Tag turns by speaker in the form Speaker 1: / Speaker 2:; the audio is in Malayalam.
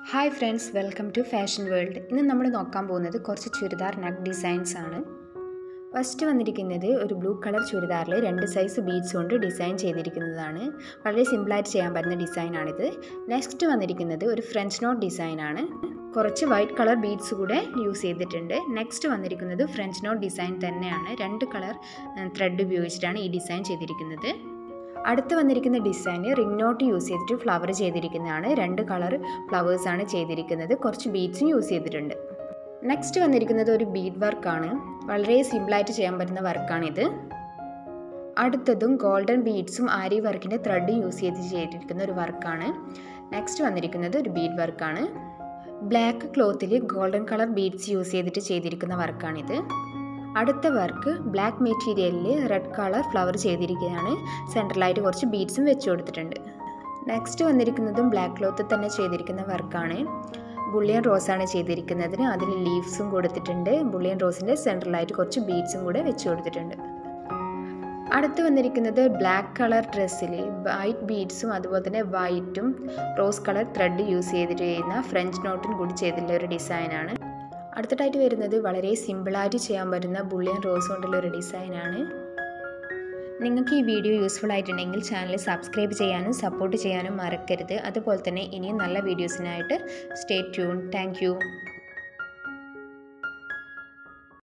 Speaker 1: hi friends welcome to fashion world ഇന്ന് നമ്മൾ നോക്കാൻ പോകുന്നത് കുറച്ച് ചുരിദാർ നഗ് ഡിസൈൻസ് ആണ് ഫസ്റ്റ് വന്നിരിക്കുന്നത് ഒരു ബ്ലൂ കളർ ചുരിദാറിൽ രണ്ട് സൈസ് ബീഡ്സ് കൊണ്ട് ഡിസൈൻ ചെയ്തിരിക്കുന്നതാണ് വളരെ സിമ്പിളായിട്ട് ചെയ്യാൻ പറ്റുന്ന ഡിസൈനാണിത് നെക്സ്റ്റ് വന്നിരിക്കുന്നത് ഒരു ഫ്രഞ്ച് നോട്ട് ഡിസൈനാണ് കുറച്ച് വൈറ്റ് കളർ ബീഡ്സ് കൂടെ യൂസ് ചെയ്തിട്ടുണ്ട് നെക്സ്റ്റ് വന്നിരിക്കുന്നത് ഫ്രഞ്ച് നോട്ട് ഡിസൈൻ തന്നെയാണ് രണ്ട് കളർ ത്രെഡ് ഉപയോഗിച്ചിട്ടാണ് ഈ ഡിസൈൻ ചെയ്തിരിക്കുന്നത് അടുത്ത് വന്നിരിക്കുന്ന ഡിസൈന് റിംഗ് നോട്ട് യൂസ് ചെയ്തിട്ട് ഫ്ലവർ ചെയ്തിരിക്കുന്നതാണ് രണ്ട് കളർ ഫ്ലവേഴ്സാണ് ചെയ്തിരിക്കുന്നത് കുറച്ച് ബീഡ്സും യൂസ് ചെയ്തിട്ടുണ്ട് നെക്സ്റ്റ് വന്നിരിക്കുന്നത് ഒരു ബീഡ് വർക്കാണ് വളരെ സിമ്പിളായിട്ട് ചെയ്യാൻ പറ്റുന്ന വർക്കാണിത് അടുത്തതും ഗോൾഡൻ ബീഡ്സും ആരി വർക്കിൻ്റെ ത്രെഡും യൂസ് ചെയ്ത് ചെയ്തിരിക്കുന്ന ഒരു വർക്കാണ് നെക്സ്റ്റ് വന്നിരിക്കുന്നത് ഒരു ബീഡ് വർക്കാണ് ബ്ലാക്ക് ക്ലോത്തിൽ ഗോൾഡൻ കളർ ബീഡ്സ് യൂസ് ചെയ്തിട്ട് ചെയ്തിരിക്കുന്ന വർക്കാണിത് അടുത്ത വർക്ക് ബ്ലാക്ക് മെറ്റീരിയലിൽ റെഡ് കളർ ഫ്ലവർ ചെയ്തിരിക്കുകയാണ് സെൻട്രലായിട്ട് കുറച്ച് ബീഡ്സും വെച്ച് കൊടുത്തിട്ടുണ്ട് നെക്സ്റ്റ് വന്നിരിക്കുന്നതും ബ്ലാക്ക് ക്ലോത്തിൽ തന്നെ ചെയ്തിരിക്കുന്ന വർക്കാണ് ബുള്ളിയൻ റോസാണ് ചെയ്തിരിക്കുന്നതിന് അതിൽ ലീവ്സും കൊടുത്തിട്ടുണ്ട് ബുള്ളിയൻ റോസിൻ്റെ സെൻട്രലായിട്ട് കുറച്ച് ബീഡ്സും കൂടെ വെച്ച് കൊടുത്തിട്ടുണ്ട് അടുത്ത് വന്നിരിക്കുന്നത് ബ്ലാക്ക് കളർ ഡ്രസ്സിൽ വൈറ്റ് ബീഡ്സും അതുപോലെ തന്നെ വൈറ്റും റോസ് കളർ ത്രെഡ് യൂസ് ചെയ്തിട്ട് ചെയ്യുന്ന ഫ്രഞ്ച് നോട്ടും കൂടി ചെയ്തിട്ടുള്ള ഒരു ഡിസൈനാണ് അടുത്തതായിട്ട് വരുന്നത് വളരെ സിമ്പിളായിട്ട് ചെയ്യാൻ പറ്റുന്ന ബുള്ളിയൻ റോസ് കൊണ്ടുള്ള ഒരു ഡിസൈനാണ് നിങ്ങൾക്ക് ഈ വീഡിയോ യൂസ്ഫുൾ ആയിട്ടുണ്ടെങ്കിൽ ചാനൽ സബ്സ്ക്രൈബ് ചെയ്യാനും സപ്പോർട്ട് ചെയ്യാനും മറക്കരുത് അതുപോലെ തന്നെ ഇനിയും നല്ല വീഡിയോസിനായിട്ട് സ്റ്റേ ട്യൂൺ താങ്ക്